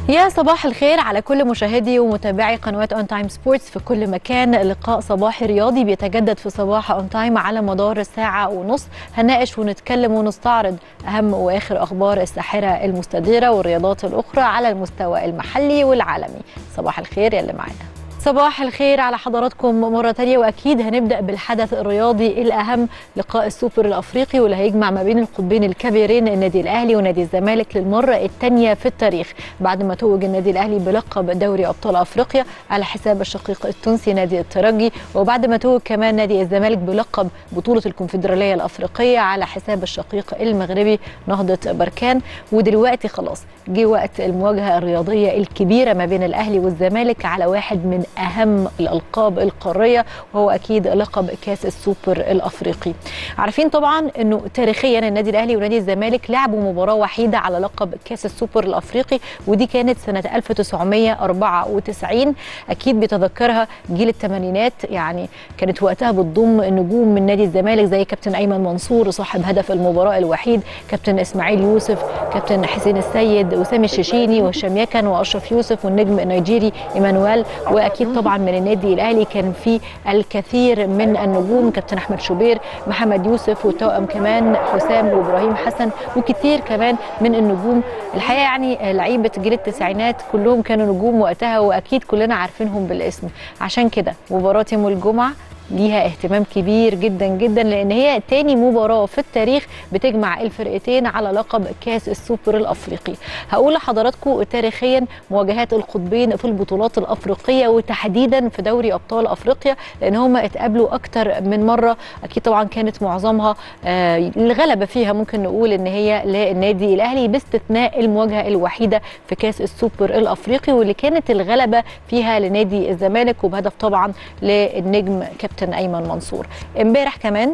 يا صباح الخير على كل مشاهدي ومتابعي قنوات اون تايم سبورتس في كل مكان لقاء صباحي رياضي بيتجدد في صباح اون تايم على مدار ساعه ونص هنناقش ونتكلم ونستعرض اهم واخر اخبار الساحره المستديره والرياضات الاخرى على المستوى المحلي والعالمي صباح الخير يا اللي معانا صباح الخير على حضراتكم مرة تانية وأكيد هنبدأ بالحدث الرياضي الأهم لقاء السوبر الأفريقي واللي هيجمع ما بين القطبين الكبيرين النادي الأهلي ونادي الزمالك للمرة الثانية في التاريخ بعد ما توج النادي الأهلي بلقب دوري أبطال أفريقيا على حساب الشقيق التونسي نادي الترجي وبعد ما توج كمان نادي الزمالك بلقب بطولة الكونفدرالية الأفريقية على حساب الشقيق المغربي نهضة بركان ودلوقتي خلاص جه وقت المواجهة الرياضية الكبيرة ما بين الأهلي والزمالك على واحد من اهم الالقاب القاريه وهو اكيد لقب كاس السوبر الافريقي عارفين طبعا انه تاريخيا النادي الاهلي ونادي الزمالك لعبوا مباراه وحيده على لقب كاس السوبر الافريقي ودي كانت سنه 1994 اكيد بيتذكرها جيل الثمانينات يعني كانت وقتها بتضم نجوم من نادي الزمالك زي كابتن ايمن منصور صاحب هدف المباراه الوحيد كابتن اسماعيل يوسف كابتن حسين السيد وسامي الشيشيني وهشام يكن واشرف يوسف والنجم النيجيري ايمانويل واكيد طبعا من النادي الاهلي كان في الكثير من النجوم كابتن احمد شوبير محمد يوسف والتوأم كمان حسام وابراهيم حسن وكتير كمان من النجوم الحقيقه يعني لعيبه جيل التسعينات كلهم كانوا نجوم وقتها واكيد كلنا عارفينهم بالاسم عشان كده مباراه يوم الجمعه ليها اهتمام كبير جدا جدا لان هي تاني مباراه في التاريخ بتجمع الفرقتين على لقب كاس السوبر الافريقي هقول لحضراتكم تاريخيا مواجهات القطبين في البطولات الافريقيه وتحديدا في دوري ابطال افريقيا لان هم اتقابلوا اكتر من مره اكيد طبعا كانت معظمها آه الغلبه فيها ممكن نقول ان هي للنادي الاهلي باستثناء المواجهه الوحيده في كاس السوبر الافريقي واللي كانت الغلبه فيها لنادي الزمالك وبهدف طبعا للنجم كابتن كابتن ايمن منصور امبارح كمان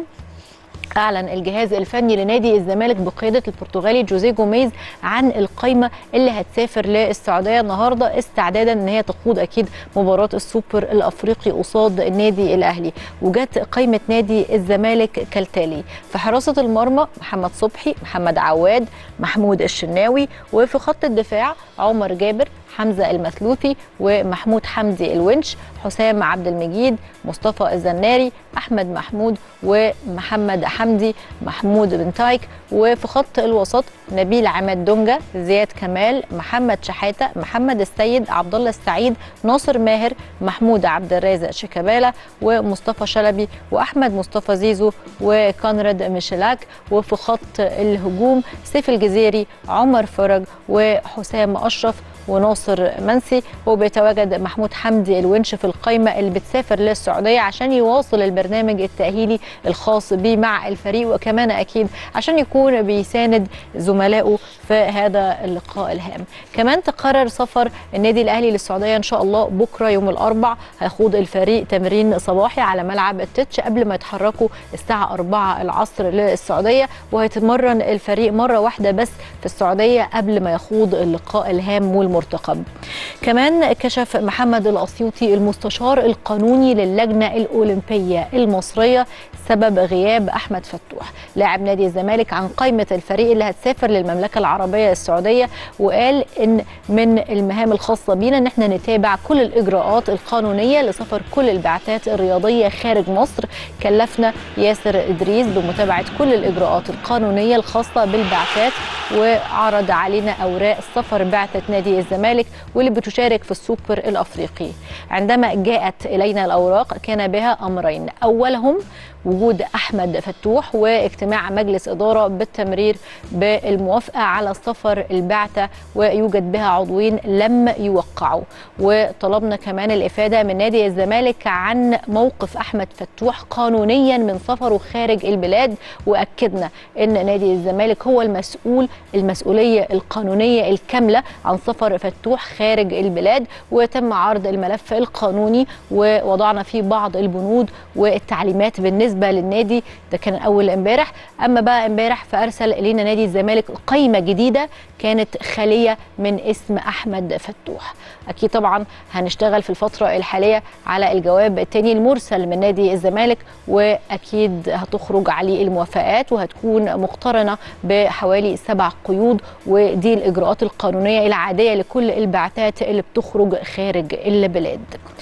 اعلن الجهاز الفني لنادي الزمالك بقياده البرتغالي جوزيه جوميز عن القائمه اللي هتسافر للسعوديه النهارده استعدادا ان هي تخوض اكيد مباراه السوبر الافريقي قصاد النادي الاهلي وجت قائمه نادي الزمالك كالتالي في حراسه المرمى محمد صبحي محمد عواد محمود الشناوي وفي خط الدفاع عمر جابر حمزه المثلوثي ومحمود حمدي الونش حسام عبد المجيد مصطفى الزناري احمد محمود ومحمد حمدي محمود بن تايك وفي خط الوسط نبيل عماد دونجا زياد كمال محمد شحاته محمد السيد عبد الله السعيد ناصر ماهر محمود عبد الرازق شيكابالا ومصطفى شلبي واحمد مصطفى زيزو وكونراد ميشيلاك وفي خط الهجوم سيف الجزيري عمر فرج وحسام اشرف وناصر منسي وبيتواجد محمود حمدي الونش في القائمه اللي بتسافر للسعوديه عشان يواصل البرنامج التاهيلي الخاص بيه مع الفريق وكمان اكيد عشان يكون بيساند زملائه في هذا اللقاء الهام كمان تقرر سفر النادي الاهلي للسعوديه ان شاء الله بكره يوم الاربع هيخوض الفريق تمرين صباحي على ملعب التتش قبل ما يتحركوا الساعه 4 العصر للسعوديه وهيتمرن الفريق مره واحده بس في السعوديه قبل ما يخوض اللقاء الهام والمرتقب كمان كشف محمد الاسيوطي المستشار القانوني للجنه الاولمبيه المصريه سبب غياب احمد فتوح لاعب نادي الزمالك عن قائمه الفريق اللي هتسافر للمملكه العربيه السعوديه وقال ان من المهام الخاصه بينا ان احنا نتابع كل الاجراءات القانونيه لسفر كل البعثات الرياضيه خارج مصر كلفنا ياسر ادريس بمتابعه كل الاجراءات القانونيه الخاصه بالبعثات وعرض علينا اوراق سفر بعثه نادي الزمالك واللي بتشارك في السوبر الافريقي عندما جاءت الينا الاوراق كان بها امرين اولهم وجود احمد فتوح واجتماع مجلس اداره بالتمرير بالموافقه على سفر البعثه ويوجد بها عضوين لم يوقعوا وطلبنا كمان الافاده من نادي الزمالك عن موقف احمد فتوح قانونيا من سفره خارج البلاد واكدنا ان نادي الزمالك هو المسؤول المسؤوليه القانونيه الكامله عن سفر فتوح خارج البلاد وتم عرض الملف القانوني ووضعنا فيه بعض البنود والتعليمات بالنسبه للنادي ده كان اول امبارح اما بقى امبارح فارسل الينا نادي الزمالك قائمه جديده كانت خاليه من اسم احمد فتوح اكيد طبعا هنشتغل في الفتره الحاليه على الجواب الثاني المرسل من نادي الزمالك واكيد هتخرج عليه الموافقات وهتكون مقترنه بحوالي سبع بتضع قيود ودي الاجراءات القانونيه العاديه لكل البعثات اللي بتخرج خارج البلاد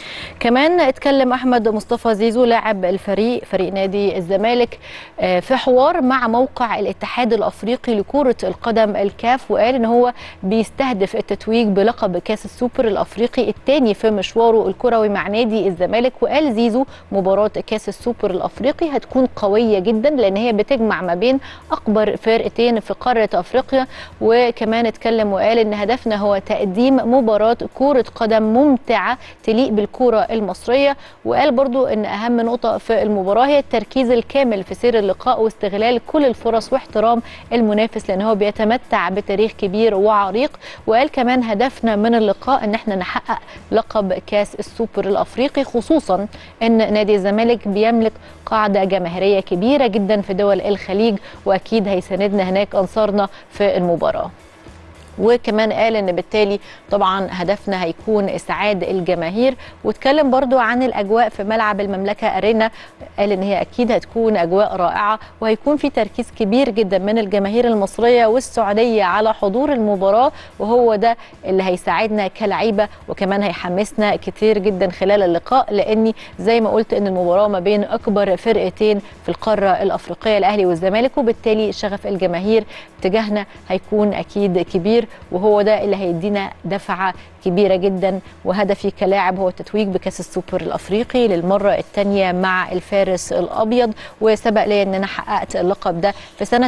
كمان اتكلم احمد مصطفى زيزو لاعب الفريق فريق نادي الزمالك في حوار مع موقع الاتحاد الافريقي لكره القدم الكاف وقال ان هو بيستهدف التتويج بلقب كاس السوبر الافريقي الثاني في مشواره الكروي مع نادي الزمالك وقال زيزو مباراه كاس السوبر الافريقي هتكون قويه جدا لان هي بتجمع ما بين اكبر فرقتين في قاره افريقيا وكمان اتكلم وقال ان هدفنا هو تقديم مباراه كره قدم ممتعه تليق بالكره المصريه وقال برضو ان اهم نقطه في المباراه هي التركيز الكامل في سير اللقاء واستغلال كل الفرص واحترام المنافس لان هو بيتمتع بتاريخ كبير وعريق وقال كمان هدفنا من اللقاء ان احنا نحقق لقب كاس السوبر الافريقي خصوصا ان نادي الزمالك بيملك قاعده جماهيريه كبيره جدا في دول الخليج واكيد هيساندنا هناك انصارنا في المباراه وكمان قال ان بالتالي طبعا هدفنا هيكون اسعاد الجماهير واتكلم برضو عن الاجواء في ملعب المملكه ارينا قال ان هي اكيد هتكون اجواء رائعه وهيكون في تركيز كبير جدا من الجماهير المصريه والسعوديه على حضور المباراه وهو ده اللي هيساعدنا كلعيبه وكمان هيحمسنا كتير جدا خلال اللقاء لاني زي ما قلت ان المباراه ما بين اكبر فرقتين في القاره الافريقيه الاهلي والزمالك وبالتالي شغف الجماهير تجاهنا هيكون اكيد كبير وهو ده اللي هيدينا دفعه كبيره جدا وهدفي كلاعب هو التتويج بكاس السوبر الافريقي للمره الثانيه مع الفارس الابيض وسبق لي ان انا حققت اللقب ده في سنه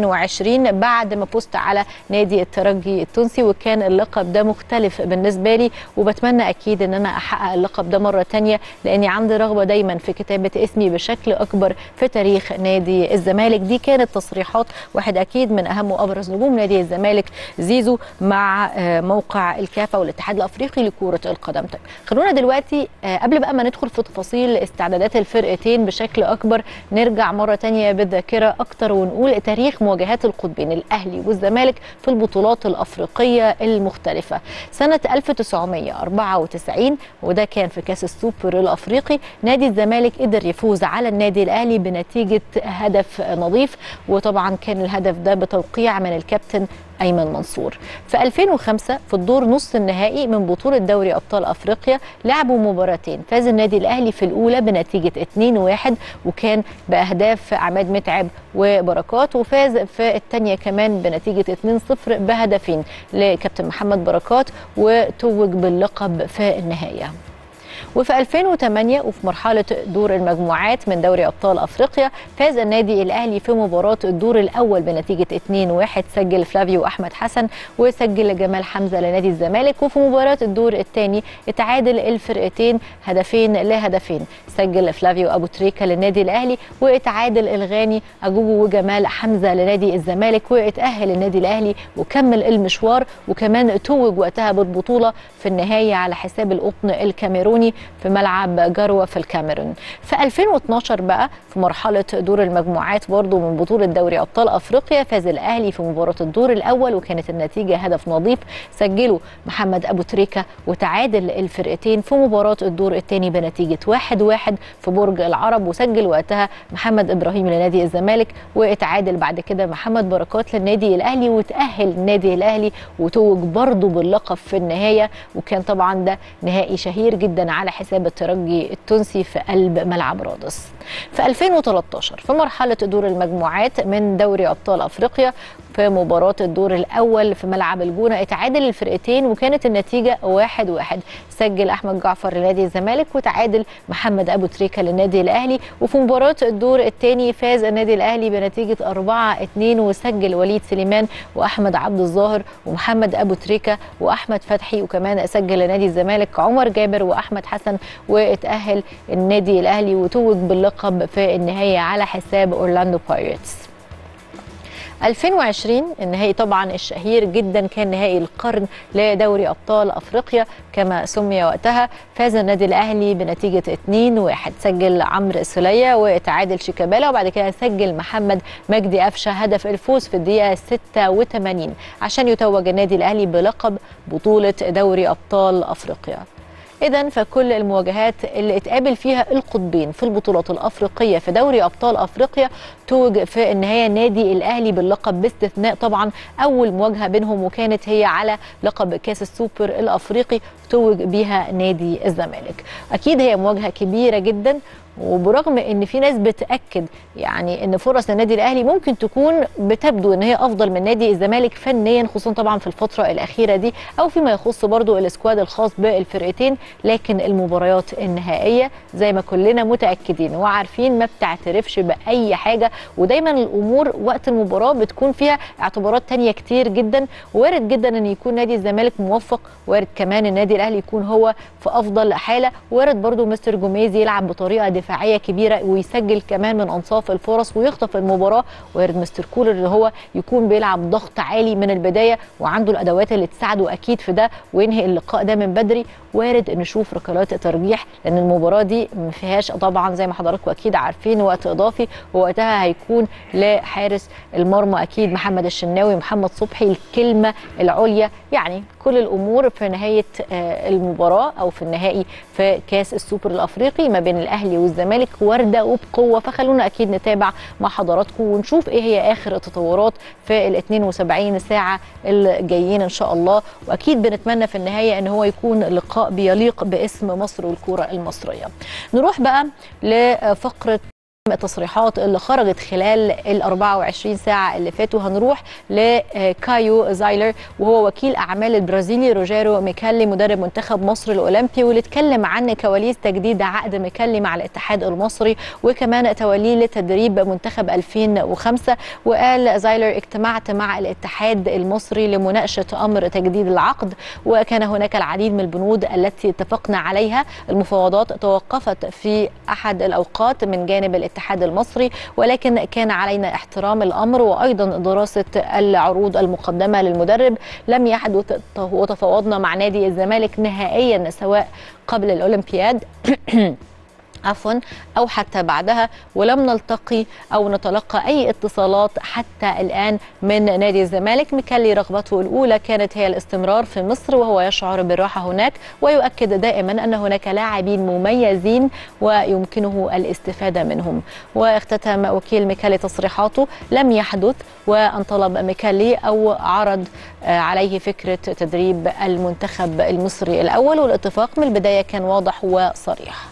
2020 بعد ما فزت على نادي الترجي التونسي وكان اللقب ده مختلف بالنسبه لي وبتمنى اكيد ان انا احقق اللقب ده مره ثانيه لاني عندي رغبه دايما في كتابه اسمي بشكل اكبر في تاريخ نادي الزمالك دي كانت تصريحات واحد اكيد من اهم وابرز نجوم نادي الزمالك زيزو مع موقع الكافه والاتحاد الافريقي لكره القدم طيب خلونا دلوقتي قبل بقى ما ندخل في تفاصيل استعدادات الفرقتين بشكل اكبر نرجع مره تانية بالذاكره اكتر ونقول تاريخ مواجهات القطبين الاهلي والزمالك في البطولات الافريقيه المختلفه سنه 1994 وده كان في كاس السوبر الافريقي نادي الزمالك قدر يفوز على النادي الاهلي بنتيجه هدف نظيف وطبعا كان الهدف ده بتوقيع من الكابتن ايمن منصور في 2005 في الدور نص النهائي من بطوله دوري ابطال افريقيا لعبوا مباراتين فاز النادي الاهلي في الاولى بنتيجه 2-1 وكان باهداف عماد متعب وبركات وفاز في الثانيه كمان بنتيجه 2-0 بهدفين لكابتن محمد بركات وتوج باللقب في النهايه وفي 2008 وفي مرحلة دور المجموعات من دوري أبطال أفريقيا فاز النادي الأهلي في مباراة الدور الأول بنتيجة 2-1 سجل فلافيو أحمد حسن وسجل جمال حمزة لنادي الزمالك وفي مباراة الدور الثاني اتعادل الفرقتين هدفين لهدفين سجل فلافيو أبو تريكة للنادي الأهلي واتعادل الغاني أجوجو وجمال حمزة لنادي الزمالك واتأهل النادي الأهلي وكمل المشوار وكمان توج وقتها بالبطولة في النهاية على حساب القطن الكاميروني في ملعب جروة في الكاميرون في 2012 بقى في مرحلة دور المجموعات برضو من بطولة دوري أبطال أفريقيا فاز الأهلي في مباراة الدور الأول وكانت النتيجة هدف نظيف سجله محمد أبو تريكة وتعادل الفرقتين في مباراة الدور الثاني بنتيجة 1-1 واحد واحد في برج العرب وسجل وقتها محمد إبراهيم لنادي الزمالك واتعادل بعد كده محمد بركات للنادي الأهلي وتأهل النادي الأهلي وتوج برضو باللقب في النهاية وكان طبعا ده نهائي شهير جدا على حساب الترجي التونسي في قلب ملعب رادس في 2013 في مرحلة دور المجموعات من دوري أبطال أفريقيا في مباراة الدور الأول في ملعب الجونة اتعادل الفرقتين وكانت النتيجة واحد واحد سجل أحمد جعفر لنادي الزمالك وتعادل محمد أبو تريكة للنادي الأهلي وفي مباراة الدور الثاني فاز النادي الأهلي بنتيجة 4 2 وسجل وليد سليمان وأحمد عبد الظاهر ومحمد أبو تريكة وأحمد فتحي وكمان سجل لنادي الزمالك عمر جابر وأحمد حسن واتأهل النادي الأهلي وتوج باللقب في النهاية على حساب أورلاندو بايرتس 2020 النهائي طبعا الشهير جدا كان نهائي القرن لدوري ابطال افريقيا كما سمي وقتها فاز النادي الاهلي بنتيجه 2-1 سجل عمرو سليه وتعادل شيكابالا وبعد كده سجل محمد مجدي قفشه هدف الفوز في الدقيقه 86 عشان يتوج النادي الاهلي بلقب بطوله دوري ابطال افريقيا اذا فكل المواجهات اللي اتقابل فيها القطبين في البطولات الافريقيه في دوري ابطال افريقيا توج في النهايه النادي الاهلي باللقب باستثناء طبعا اول مواجهه بينهم وكانت هي على لقب كاس السوبر الافريقي توج بيها نادي الزمالك اكيد هي مواجهه كبيره جدا وبرغم ان في ناس بتاكد يعني ان فرص النادي الاهلي ممكن تكون بتبدو ان هي افضل من نادي الزمالك فنيا خصوصا طبعا في الفتره الاخيره دي او فيما يخص برضو السكواد الخاص بالفرقتين لكن المباريات النهائيه زي ما كلنا متاكدين وعارفين ما بتعترفش باي حاجه ودايما الامور وقت المباراه بتكون فيها اعتبارات تانية كتير جدا وارد جدا ان يكون نادي الزمالك موفق وارد كمان النادي الاهلي يكون هو في افضل حاله وارد برضو مستر جوميز يلعب بطريقه دفاعيه كبيره ويسجل كمان من انصاف الفرص ويخطف المباراه وارد مستر كولر اللي هو يكون بيلعب ضغط عالي من البدايه وعنده الادوات اللي تساعده اكيد في ده وينهي اللقاء ده من بدري وارد نشوف ركلات ترجيح لان المباراه دي ما فيهاش طبعا زي ما حضراتكم اكيد عارفين وقت اضافي ووقتها هيكون لحارس المرمى اكيد محمد الشناوي محمد صبحي الكلمه العليا يعني كل الامور في نهايه المباراه او في النهائي في كاس السوبر الافريقي ما بين الاهلي والزمالك وارده وبقوه فخلونا اكيد نتابع مع حضراتكم ونشوف ايه هي اخر التطورات في ال 72 ساعه الجايين ان شاء الله واكيد بنتمنى في النهايه ان هو يكون لقاء بيليق باسم مصر والكره المصريه. نروح بقى لفقره التصريحات اللي خرجت خلال ال 24 ساعة اللي فاتوا هنروح لكايو زايلر وهو وكيل أعمال البرازيلي روجيرو ميكالي مدرب منتخب مصر الأولمبي واللي اتكلم عن كواليس تجديد عقد ميكالي مع الاتحاد المصري وكمان توليه لتدريب منتخب 2005 وقال زايلر اجتمعت مع الاتحاد المصري لمناقشة أمر تجديد العقد وكان هناك العديد من البنود التي اتفقنا عليها المفاوضات توقفت في أحد الأوقات من جانب الاتحاد الاتحاد المصري ولكن كان علينا احترام الامر وايضا دراسه العروض المقدمه للمدرب لم يحدث وتفاوضنا مع نادي الزمالك نهائيا سواء قبل الاولمبياد عفوا او حتى بعدها ولم نلتقي او نتلقى اي اتصالات حتى الان من نادي الزمالك مكلي رغبته الاولى كانت هي الاستمرار في مصر وهو يشعر بالراحه هناك ويؤكد دائما ان هناك لاعبين مميزين ويمكنه الاستفاده منهم واختتم وكيل ميكالي تصريحاته لم يحدث وان طلب ميكالي او عرض عليه فكره تدريب المنتخب المصري الاول والاتفاق من البدايه كان واضح وصريح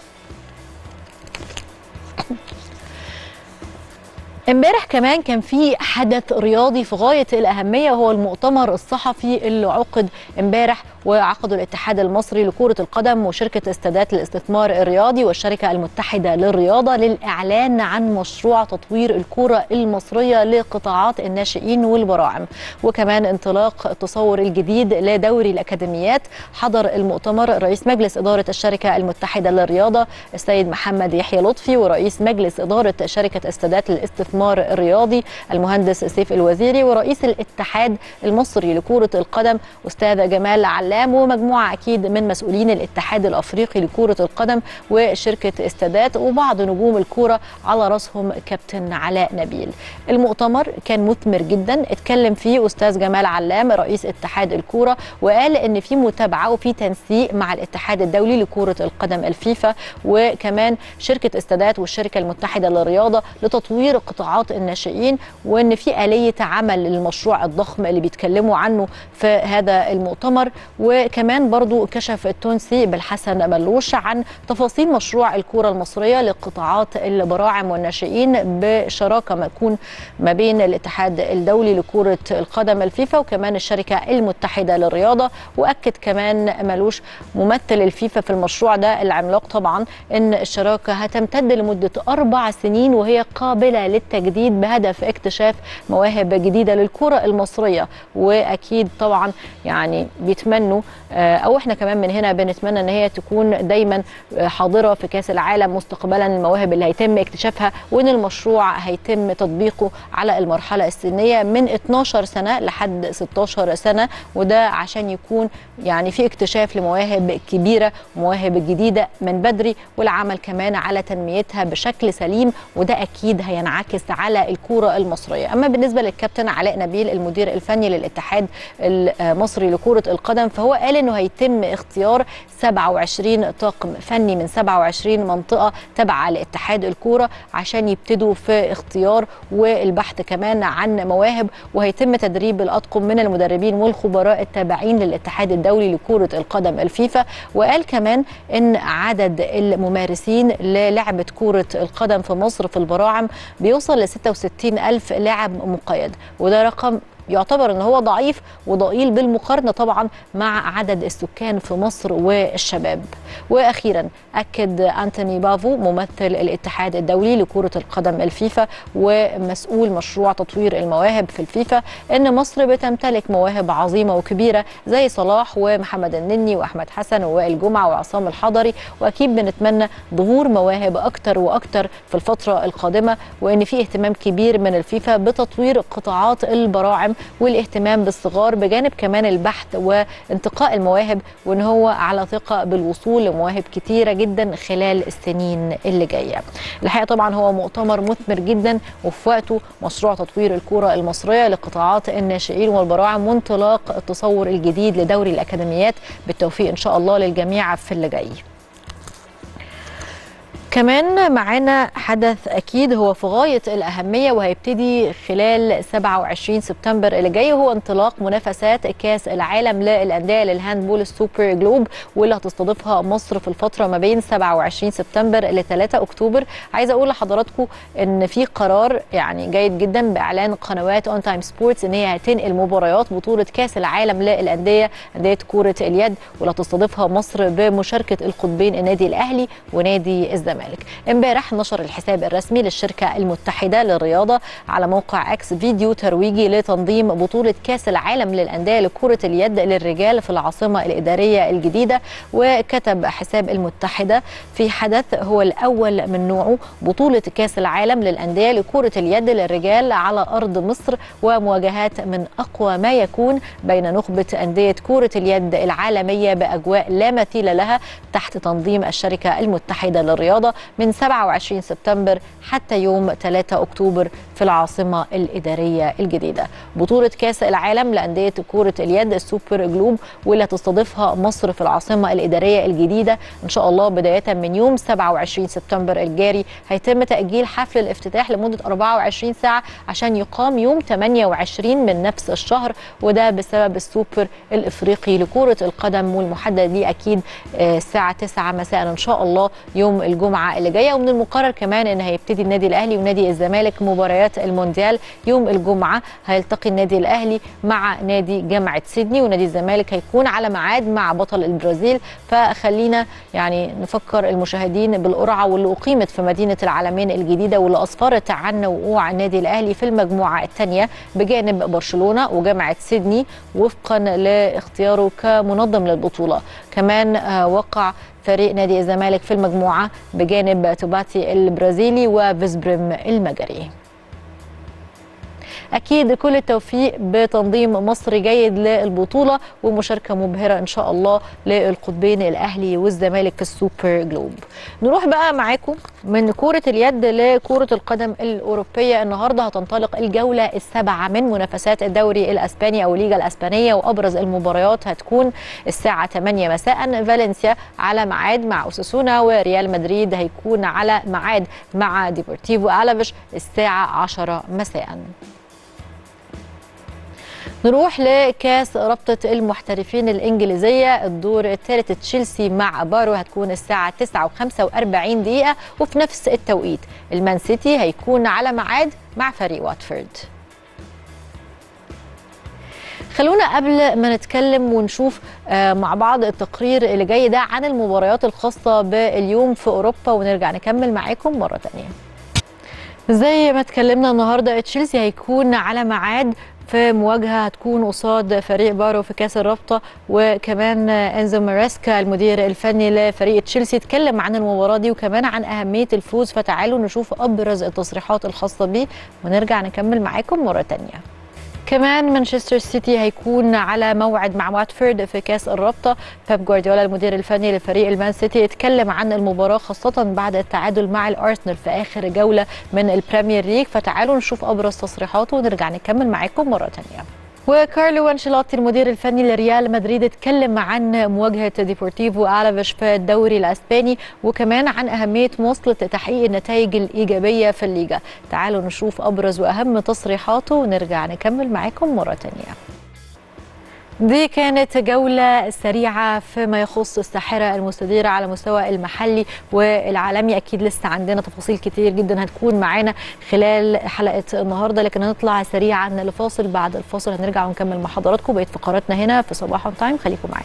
امبارح كمان كان في حدث رياضي في غايه الاهميه وهو المؤتمر الصحفي اللي عقد امبارح وعقده الاتحاد المصري لكره القدم وشركه استادات الاستثمار الرياضي والشركه المتحده للرياضه للاعلان عن مشروع تطوير الكره المصريه لقطاعات الناشئين والبراعم وكمان انطلاق التصور الجديد لدوري الاكاديميات حضر المؤتمر رئيس مجلس اداره الشركه المتحده للرياضه السيد محمد يحيى لطفي ورئيس مجلس اداره شركه استادات الاستثمار الرياضي المهندس سيف الوزيري ورئيس الاتحاد المصري لكره القدم استاذ جمال علام ومجموعه اكيد من مسؤولين الاتحاد الافريقي لكره القدم وشركه استادات وبعض نجوم الكوره على راسهم كابتن علاء نبيل. المؤتمر كان مثمر جدا اتكلم فيه استاذ جمال علام رئيس اتحاد الكوره وقال ان في متابعه وفي تنسيق مع الاتحاد الدولي لكره القدم الفيفا وكمان شركه استادات والشركه المتحده للرياضه لتطوير قطاعات الناشئين وان في اليه عمل للمشروع الضخم اللي بيتكلموا عنه في هذا المؤتمر وكمان برضو كشف التونسي بالحسن ملوش عن تفاصيل مشروع الكرة المصرية لقطاعات البراعم والناشئين بشراكة ما تكون ما بين الاتحاد الدولي لكرة القدم الفيفا وكمان الشركة المتحدة للرياضة وأكد كمان ملوش ممثل الفيفا في المشروع ده العملاق طبعا ان الشراكة هتمتد لمدة أربع سنين وهي قابلة للتجديد بهدف اكتشاف مواهب جديدة للكرة المصرية وأكيد طبعا يعني بيتمنوا او احنا كمان من هنا بنتمنى ان هي تكون دايما حاضره في كاس العالم مستقبلا المواهب اللي هيتم اكتشافها وان المشروع هيتم تطبيقه على المرحله السنيه من 12 سنه لحد 16 سنه وده عشان يكون يعني في اكتشاف لمواهب كبيره ومواهب جديده من بدري والعمل كمان على تنميتها بشكل سليم وده اكيد هينعكس على الكوره المصريه اما بالنسبه للكابتن علاء نبيل المدير الفني للاتحاد المصري لكره القدم فهو فهو قال انه هيتم اختيار 27 طاقم فني من 27 منطقه تابعه لاتحاد الكوره عشان يبتدوا في اختيار والبحث كمان عن مواهب وهيتم تدريب الاطقم من المدربين والخبراء التابعين للاتحاد الدولي لكره القدم الفيفا وقال كمان ان عدد الممارسين للعبه كره القدم في مصر في البراعم بيوصل ل 66 الف لاعب مقيد وده رقم يعتبر ان هو ضعيف وضئيل بالمقارنه طبعا مع عدد السكان في مصر والشباب. واخيرا اكد انتوني بافو ممثل الاتحاد الدولي لكره القدم الفيفا ومسؤول مشروع تطوير المواهب في الفيفا ان مصر بتمتلك مواهب عظيمه وكبيره زي صلاح ومحمد النني واحمد حسن ووائل جمعه وعصام الحضري واكيد بنتمنى ظهور مواهب اكتر واكتر في الفتره القادمه وان في اهتمام كبير من الفيفا بتطوير قطاعات البراعم والاهتمام بالصغار بجانب كمان البحث وانتقاء المواهب وان هو على ثقه بالوصول لمواهب كتيره جدا خلال السنين اللي جايه. الحقيقه طبعا هو مؤتمر مثمر جدا وفي وقته مشروع تطوير الكره المصريه لقطاعات الناشئين والبراعم وانطلاق التصور الجديد لدوري الاكاديميات بالتوفيق ان شاء الله للجميع في اللي جاي. كمان معانا حدث اكيد هو في غايه الاهميه وهيبتدي خلال 27 سبتمبر اللي جاي هو انطلاق منافسات كاس العالم للانديه للهاندبول السوبر جلوب واللي هتستضيفها مصر في الفتره ما بين 27 سبتمبر ل 3 اكتوبر عايزه اقول لحضراتكم ان في قرار يعني جيد جدا باعلان قنوات اون تايم سبورتس ان هي هتنقل مباريات بطوله كاس العالم للانديه انديه كره اليد واللي هتستضيفها مصر بمشاركه القطبين النادي الاهلي ونادي الزمالك الزمالك امبارح نشر الحساب الرسمي للشركة المتحدة للرياضة على موقع اكس فيديو ترويجي لتنظيم بطولة كاس العالم للأندية لكرة اليد للرجال في العاصمة الإدارية الجديدة وكتب حساب المتحدة في حدث هو الأول من نوعه بطولة كاس العالم للأندية لكرة اليد للرجال على أرض مصر ومواجهات من أقوى ما يكون بين نخبة أندية كرة اليد العالمية بأجواء لا مثيل لها تحت تنظيم الشركة المتحدة للرياضة من 27 سبتمبر حتى يوم 3 أكتوبر في العاصمة الإدارية الجديدة بطولة كاس العالم لأندية كرة اليد السوبر جلوب واللي هتستضيفها مصر في العاصمة الإدارية الجديدة إن شاء الله بداية من يوم 27 سبتمبر الجاري هيتم تأجيل حفل الافتتاح لمدة 24 ساعة عشان يقام يوم 28 من نفس الشهر وده بسبب السوبر الإفريقي لكرة القدم والمحدد ليه أكيد الساعة 9 مساء إن شاء الله يوم الجمعة اللي جاية ومن المقرر كمان إن هيبتدي النادي الأهلي ونادي الزمالك مباريات المونديال يوم الجمعة هيلتقي النادي الأهلي مع نادي جامعة سيدني ونادي الزمالك هيكون على ميعاد مع بطل البرازيل فخلينا يعني نفكر المشاهدين بالقرعة واللي أقيمت في مدينة العالمين الجديدة واللي أسفرت عن وقوع النادي الأهلي في المجموعة الثانية بجانب برشلونة وجامعة سيدني وفقا لاختياره كمنظم للبطولة كمان وقع فريق نادي الزمالك في المجموعة بجانب توباتي البرازيلي وفيسبريم المجري اكيد كل التوفيق بتنظيم مصر جيد للبطوله ومشاركه مبهره ان شاء الله للقطبين الاهلي والزمالك في السوبر جلوب نروح بقى معاكم من كره اليد لكره القدم الاوروبيه النهارده هتنطلق الجوله السابعه من منافسات الدوري الاسباني او الليجا الاسبانيه وابرز المباريات هتكون الساعه 8 مساء فالنسيا على ميعاد مع اوساسونا وريال مدريد هيكون على ميعاد مع ديبورتيفو الافيش الساعه 10 مساء نروح لكاس رابطة المحترفين الإنجليزية الدور الثالث تشيلسي مع بارو هتكون الساعة 9 و45 دقيقة وفي نفس التوقيت المان سيتي هيكون على ميعاد مع فريق واتفورد خلونا قبل ما نتكلم ونشوف مع بعض التقرير اللي جاي ده عن المباريات الخاصة باليوم في أوروبا ونرجع نكمل معاكم مرة تانية زي ما اتكلمنا النهارده تشيلسي هيكون على ميعاد في مواجهه هتكون قصاد فريق بارو في كاس الرابطه وكمان انزو ماراسكا المدير الفني لفريق تشيلسي اتكلم عن المباراه دي وكمان عن اهميه الفوز فتعالوا نشوف ابرز التصريحات الخاصه بيه ونرجع نكمل معاكم مره تانيه كمان مانشستر سيتي هيكون على موعد مع واتفورد في كاس الرابطه بيب جوارديولا المدير الفني لفريق المان سيتي اتكلم عن المباراه خاصه بعد التعادل مع الارسنال في اخر جوله من البريمير ليج فتعالوا نشوف ابرز تصريحاته ونرجع نكمل معاكم مره ثانيه وكارلو انشيلوتي المدير الفني لريال مدريد اتكلم عن مواجهه ديبورتيفو الافيش في الدوري الاسباني وكمان عن اهميه مواصله تحقيق النتائج الايجابيه في الليجا تعالوا نشوف ابرز واهم تصريحاته ونرجع نكمل معاكم مره ثانيه دي كانت جولة سريعة فيما يخص الساحرة المستديرة على مستوى المحلي والعالمي أكيد لسه عندنا تفاصيل كتير جدا هتكون معانا خلال حلقة النهاردة لكن هنطلع سريعا لفاصل بعد الفاصل هنرجع ونكمل مع حضراتكم بقية فقراتنا هنا في صباح اون تايم خليكم معانا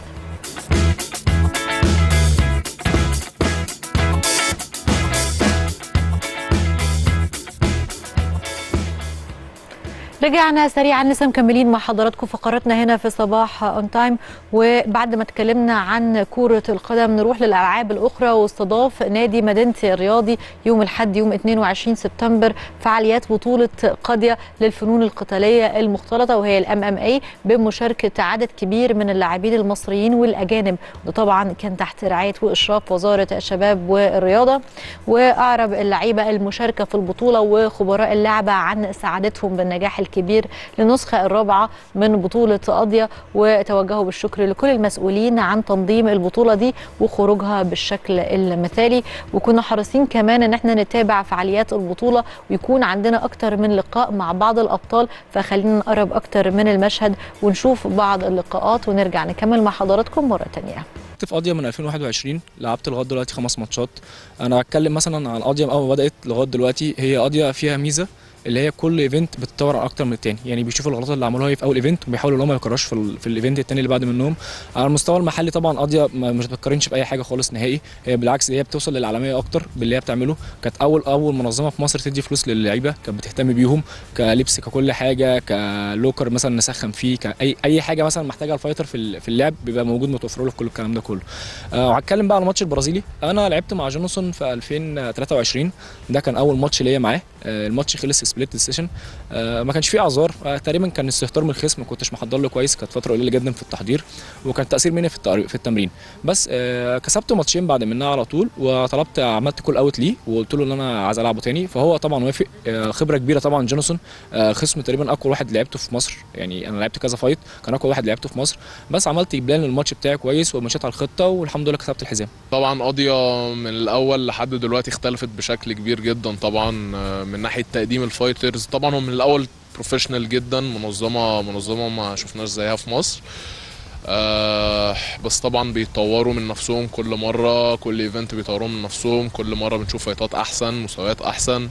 رجعنا سريعا لسه مكملين مع حضراتكم فقراتنا هنا في صباح اون تايم وبعد ما اتكلمنا عن كرة القدم نروح للألعاب الأخرى واستضاف نادي مدينتي الرياضي يوم الحد يوم 22 سبتمبر فعاليات بطولة قاضية للفنون القتالية المختلطة وهي الام ام اي بمشاركة عدد كبير من اللاعبين المصريين والأجانب وده طبعا كان تحت رعاية وإشراف وزارة الشباب والرياضة وأعرب اللعيبة المشاركة في البطولة وخبراء اللعبة عن سعادتهم بالنجاح الكبير للنسخة الرابعة من بطولة قاضية وتوجهوا بالشكر لكل المسؤولين عن تنظيم البطولة دي وخروجها بالشكل المثالي وكنا حريصين كمان ان احنا نتابع فعاليات البطولة ويكون عندنا اكتر من لقاء مع بعض الابطال فخلينا نقرب اكتر من المشهد ونشوف بعض اللقاءات ونرجع نكمل مع حضراتكم مرة تانية في قضيه من 2021 لعبت لغايه دلوقتي خمس ماتشات انا هتكلم مثلا عن قضيه اول ما بدات لغايه دلوقتي هي قضيه فيها ميزه اللي هي كل ايفنت بتتطور على اكتر من التاني يعني بيشوفوا الغلطات اللي عملوها في اول ايفنت وبيحاولوا ان هم ما يكرروش في, ال... في الايفنت التاني اللي بعد منهم على المستوى المحلي طبعا قضيه مش بتقارنش باي حاجه خالص نهائي هي بالعكس هي بتوصل للعالميه اكتر باللي هي بتعمله كانت اول اول منظمه في مصر تدي فلوس للعيبه كانت بتهتم بيهم كلبس ككل حاجه كلوكر مثلا نسخن فيه كاي اي حاجه مثلا محتاجها الفايتر في في اللعب بيبقى موجود متوفر له كل الكلام ده كله أه وهتكلم بقى على الماتش البرازيلي انا لعبت مع جونسون في 2023 ده كان اول ماتش ليا معاه أه الماتش خلص سبليت ديسيشن آه ما كانش فيه اعذار آه تقريبا كان استهتار من الخصم ما كنتش محضر له كويس كانت فتره قليله جدا في التحضير وكان تاثير مني في في التمرين بس آه كسبت ماتشين بعد منها على طول وطلبت عملت كول اوت ليه وقلت له ان انا عايز العبه تاني فهو طبعا وافق آه خبره كبيره طبعا جونسون آه خصم تقريبا اقوى واحد لعبته في مصر يعني انا لعبت كذا فايت كان اقوى واحد لعبته في مصر بس عملت بلان للماتش بتاعي كويس ومشيت على الخطه والحمد لله كسبت الحزام طبعا قضيه من الاول لحد دلوقتي اختلفت بشكل كبير جدا طبعا من ناحيه تقديم الفايترز طبعا هم من الاول بروفيشنال جدا منظمه منظمه ما شفناش زيها في مصر آه بس طبعا بيطوروا من نفسهم كل مره كل ايفنت بيطوروا من نفسهم كل مره بنشوف فايتات احسن مستويات احسن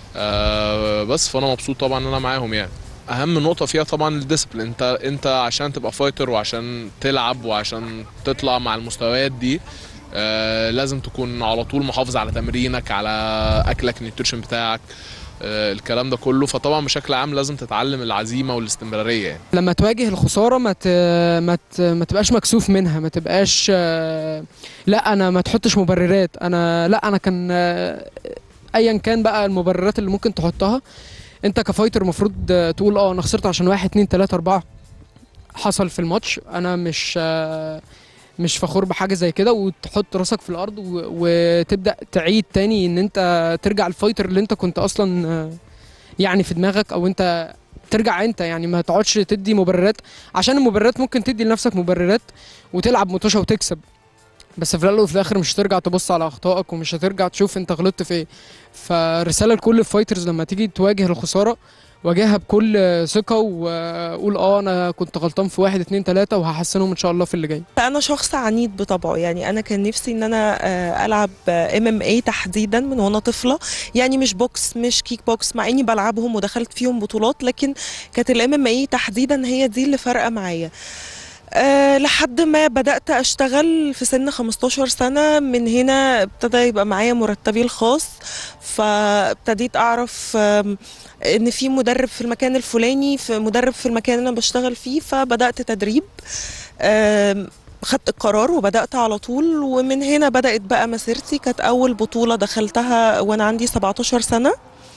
آه بس فانا مبسوط طبعا ان انا معاهم يعني اهم نقطه فيها طبعا الديسبلين انت انت عشان تبقى فايتر وعشان تلعب وعشان تطلع مع المستويات دي آه لازم تكون على طول محافظ على تمرينك على اكلك النيوتريشن بتاعك الكلام ده كله فطبعا بشكل عام لازم تتعلم العزيمه والاستمراريه يعني. لما تواجه الخساره ما ت... ما ت... ما تبقاش مكسوف منها ما تبقاش لا انا ما تحطش مبررات انا لا انا كان ايا كان بقى المبررات اللي ممكن تحطها انت كفايتر المفروض تقول اه انا خسرت عشان واحد اتنين تلاته اربعه حصل في الماتش انا مش مش فخور بحاجه زي كده وتحط راسك في الارض وتبدا تعيد تاني ان انت ترجع الفايتر اللي انت كنت اصلا يعني في دماغك او انت ترجع انت يعني ما تقعدش تدي مبررات عشان المبررات ممكن تدي لنفسك مبررات وتلعب مطوشه وتكسب بس في الاول وفي الاخر مش هترجع تبص على اخطائك ومش هترجع تشوف انت غلطت في ايه فرساله لكل الفايترز لما تيجي تواجه الخساره واجهها بكل ثقه واقول اه انا كنت غلطان في واحد اتنين تلاته وهحسنهم ان شاء الله في اللي جاي. انا شخص عنيد بطبعه يعني انا كان نفسي ان انا العب ام ام اي تحديدا من وانا طفله يعني مش بوكس مش كيك بوكس مع اني بلعبهم ودخلت فيهم بطولات لكن كانت الام ام اي تحديدا هي دي اللي فارقه معايا. أه لحد ما بدأت أشتغل في سن 15 سنة من هنا ابتدى يبقى معايا مرتبي الخاص فابتديت أعرف إن في مدرب في المكان الفلاني في مدرب في المكان اللي أنا بشتغل فيه فبدأت تدريب أه خدت القرار وبدأت على طول ومن هنا بدأت بقى مسيرتي كانت أول بطولة دخلتها وأنا عندي 17 سنة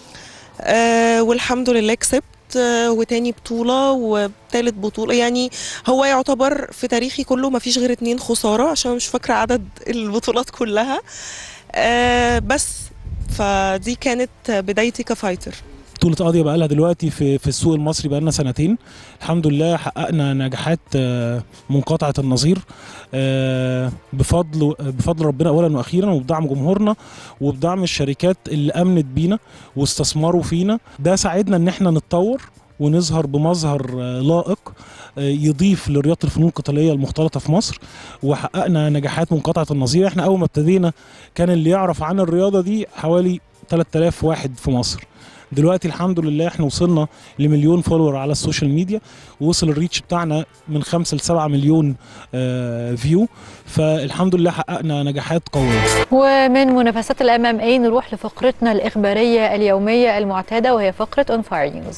أه والحمد لله كسبت وتاني بطولة وتالت بطولة يعني هو يعتبر في تاريخي كله ما فيش غير اتنين خسارة عشان مش فاكرة عدد البطولات كلها آه بس فدي كانت بدايتي كفايتر بطولة قاضية بقى لها دلوقتي في في السوق المصري بقى لنا سنتين الحمد لله حققنا نجاحات آه، منقطعة النظير آه، بفضل بفضل ربنا أولا وأخيرا وبدعم جمهورنا وبدعم الشركات اللي أمنت بينا واستثمروا فينا ده ساعدنا إن احنا نتطور ونظهر بمظهر آه، لائق آه، يضيف لرياضة الفنون القتالية المختلطة في مصر وحققنا نجاحات منقطعة النظير احنا أول ما ابتدينا كان اللي يعرف عن الرياضة دي حوالي 3000 واحد في مصر دلوقتي الحمد لله احنا وصلنا لمليون فولور على السوشيال ميديا ووصل الريتش بتاعنا من 5 ل 7 مليون آه فيو فالحمد لله حققنا نجاحات قويه ومن منافسات الام ام اي نروح لفقرتنا الاخباريه اليوميه المعتاده وهي فقره اون فاير نيوز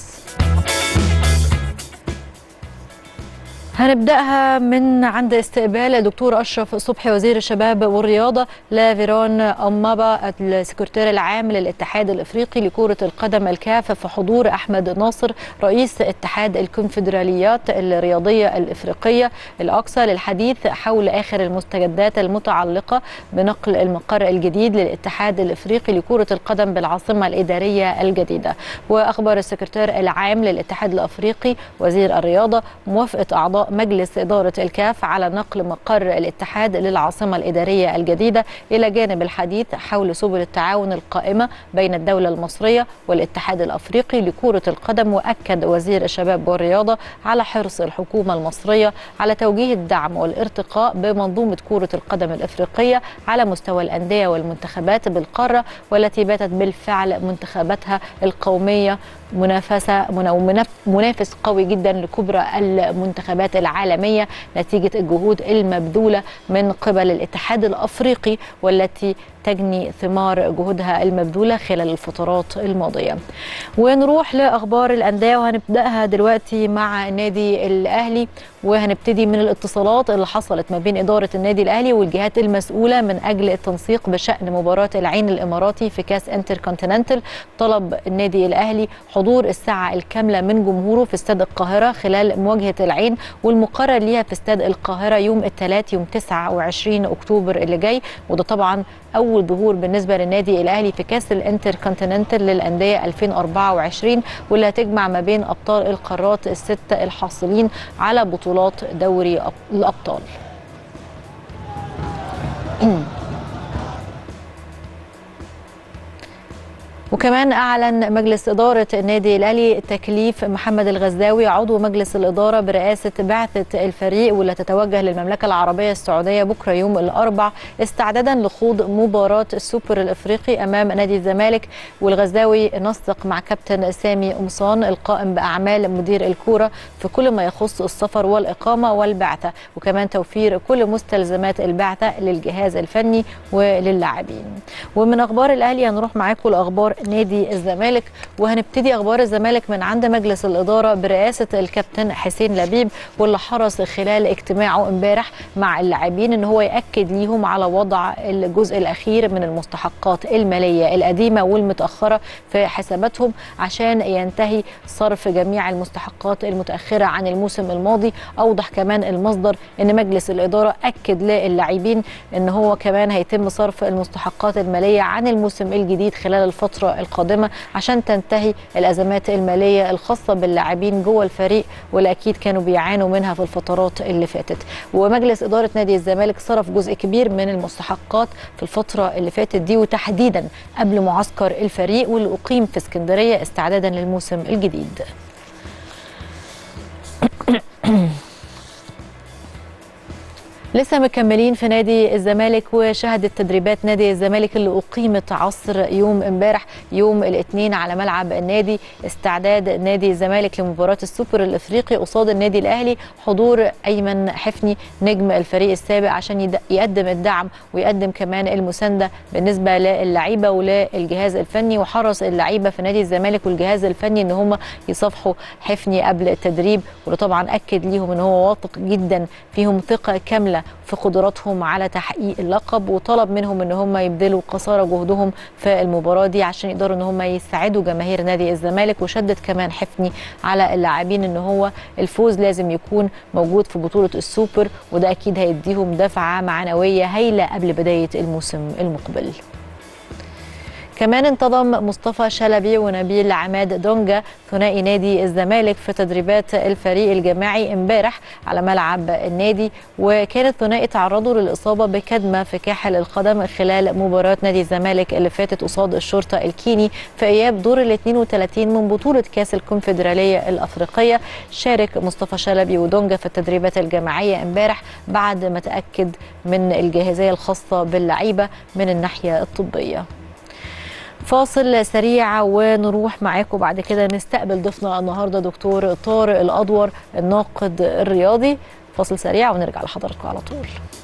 هنبداها من عند استقبال الدكتور اشرف صبحي وزير الشباب والرياضه لافيرون امابا السكرتير العام للاتحاد الافريقي لكره القدم الكاف في حضور احمد ناصر رئيس اتحاد الكونفدراليات الرياضيه الافريقيه الاقصى للحديث حول اخر المستجدات المتعلقه بنقل المقر الجديد للاتحاد الافريقي لكره القدم بالعاصمه الاداريه الجديده واخبر السكرتير العام للاتحاد الافريقي وزير الرياضه موافقه اعضاء مجلس إدارة الكاف على نقل مقر الاتحاد للعاصمة الإدارية الجديدة إلى جانب الحديث حول سبل التعاون القائمة بين الدولة المصرية والاتحاد الأفريقي لكرة القدم وأكد وزير الشباب والرياضة على حرص الحكومة المصرية على توجيه الدعم والارتقاء بمنظومة كرة القدم الإفريقية على مستوى الأندية والمنتخبات بالقارة والتي باتت بالفعل منتخباتها القومية منافسة منافس قوي جدا لكبرى المنتخبات العالمية نتيجة الجهود المبذولة من قبل الاتحاد الأفريقي والتي تجني ثمار جهودها المبذولة خلال الفترات الماضية ونروح لأخبار الأندية وهنبدأها دلوقتي مع النادي الأهلي وهنبتدي من الاتصالات اللي حصلت ما بين إدارة النادي الأهلي والجهات المسؤولة من أجل التنسيق بشأن مباراة العين الإماراتي في كاس انتر كونتيننتال طلب النادي الأهلي حضور الساعة الكاملة من جمهوره في استاد القاهرة خلال مواجهة العين والمقرر ليها في استاد القاهرة يوم الثلاث يوم 29 أكتوبر اللي جاي وده طبعا أول ظهور بالنسبة للنادي الأهلي في كاس الانتر كونتيننتال للأندية 2024 واللي هتجمع ما بين أبطال القارات الستة الحاصلين على بطولات دوري الأبطال وكمان أعلن مجلس إدارة النادي الأهلي تكليف محمد الغزاوي عضو مجلس الإدارة برئاسة بعثة الفريق واللي تتوجه للمملكة العربية السعودية بكرة يوم الأربع استعدادا لخوض مباراة السوبر الإفريقي أمام نادي الزمالك والغزاوي نسق مع كابتن سامي قمصان القائم بأعمال مدير الكورة في كل ما يخص السفر والإقامة والبعثة وكمان توفير كل مستلزمات البعثة للجهاز الفني وللاعبين ومن أخبار الأهلي هنروح معاكم لأخبار نادي الزمالك وهنبتدي اخبار الزمالك من عند مجلس الاداره برئاسه الكابتن حسين لبيب واللي حرص خلال اجتماعه امبارح مع اللاعبين ان هو ياكد ليهم على وضع الجزء الاخير من المستحقات الماليه القديمه والمتاخره في حساباتهم عشان ينتهي صرف جميع المستحقات المتاخره عن الموسم الماضي اوضح كمان المصدر ان مجلس الاداره اكد للاعبين ان هو كمان هيتم صرف المستحقات الماليه عن الموسم الجديد خلال الفتره القادمه عشان تنتهي الازمات الماليه الخاصه باللاعبين جوه الفريق واللي اكيد كانوا بيعانوا منها في الفترات اللي فاتت ومجلس اداره نادي الزمالك صرف جزء كبير من المستحقات في الفتره اللي فاتت دي وتحديدا قبل معسكر الفريق واللي اقيم في اسكندريه استعدادا للموسم الجديد لسه مكملين في نادي الزمالك وشهدت تدريبات نادي الزمالك اللي اقيمت عصر يوم امبارح يوم الاثنين على ملعب النادي استعداد نادي الزمالك لمباراه السوبر الافريقي قصاد النادي الاهلي حضور ايمن حفني نجم الفريق السابق عشان يقدم الدعم ويقدم كمان المسانده بالنسبه للعيبه وللجهاز الفني وحرص اللعيبه في نادي الزمالك والجهاز الفني ان هم يصافحوا حفني قبل التدريب واللي طبعا اكد ليهم ان هو واثق جدا فيهم ثقه كامله في قدراتهم على تحقيق اللقب وطلب منهم ان هم يبذلوا قصارى جهدهم في المباراه دي عشان يقدروا ان هم يساعدوا جماهير نادي الزمالك وشدد كمان حفني على اللاعبين ان هو الفوز لازم يكون موجود في بطوله السوبر وده اكيد هيديهم دفعه معنويه هايله قبل بدايه الموسم المقبل. كمان انتظم مصطفى شلبي ونبيل عماد دونجا ثنائي نادي الزمالك في تدريبات الفريق الجماعي امبارح على ملعب النادي وكان الثنائي تعرضوا للإصابة بكدمة في كاحل القدم خلال مباراة نادي الزمالك اللي فاتت قصاد الشرطة الكيني في إياب دور ال 32 من بطولة كأس الكونفدرالية الأفريقية شارك مصطفى شلبي ودونجا في التدريبات الجماعية امبارح بعد ما تأكد من الجاهزية الخاصة باللعيبة من الناحية الطبية فاصل سريع ونروح معاكم بعد كده نستقبل ضيفنا النهارده دكتور طارق الادور الناقد الرياضي فاصل سريع ونرجع لحضراتكم على طول